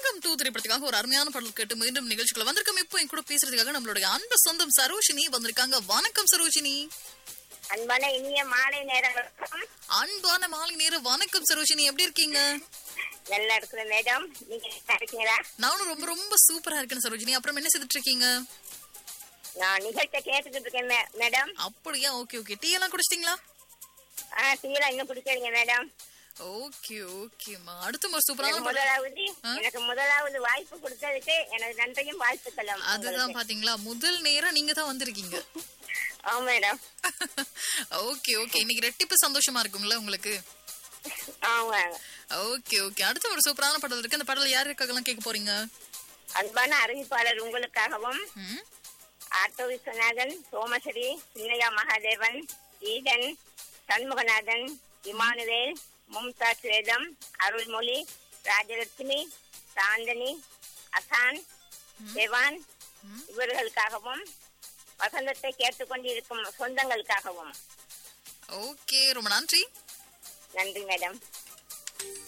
சிங்கம் டூ திரைப்படத்துக்காக ஒரு அருமையான பாடல் கேட்டு மீண்டும் நிகழ்ச்சிக்குள்ள வந்திருக்கோம் இப்போ என் கூட பேசுறதுக்காக நம்மளுடைய அன்பு சொந்தம் சரோஷினி வந்திருக்காங்க வணக்கம் சரோஷினி அன்பான இனிய மாலை நேரம் வணக்கம். அன்பான மாலை நேரம் வணக்கம் சரோஷினி எப்படி இருக்கீங்க நல்லா இருக்கிற மேடம் நீங்க நல்லா இருக்கீங்களா நானும் ரொம்ப ரொம்ப சூப்பரா இருக்கேன் சரோஜினி அப்புறம் என்ன செய்துட்டு இருக்கீங்க நான் நிகழ்ச்சியை கேட்டுக்கிட்டு இருக்கேன் மே- மேடம் அப்படியா ஓகே ஓகே டீ எல்லாம் குடிச்சிட்டீங்களா ஆ டீலாம் இன்னும் குடிக்கிறீங்க மேடம் ஓகே ஓகேம்மா அடுத்த ஒரு சூப்பரான எனக்கு பாடல். முதலாவது எனக்கு முதலாவது வாய்ப்பு கொடுத்ததுக்கு எனது நன்றியும் வாழ்த்துக்களும் அதுதான் பாத்தீங்களா முதல் நேரம் நீங்க தான் வந்திருக்கீங்க ஆ மேடம் ஓகே ஓகே இன்னைக்கு ரெட்டிப்பு சந்தோஷமா இருக்கும்ல உங்களுக்கு ஆமா ஓகே ஓகே அடுத்த ஒரு சூப்பரான பாடல் இருக்கு அந்த பாடல் யாருக்காகலாம் கேட்க போறீங்க அன்பான அறிவிப்பாளர் உங்களுக்காகவும் ம்? Auto Viswanathan Somasri Chinnaiya Mahadevan Eden Shanmuganathan Emmanuel Mumtaz Vedam Arulmozhi Rajalakshmi Santhani அசான் தேவான் இவர்களுக்காகவும் வசந்தத்தை கேட்டுக்கொண்டிருக்கும் சொந்தங்களுக்காகவும் ஓகே ரொம்ப நன்றி நன்றி மேடம்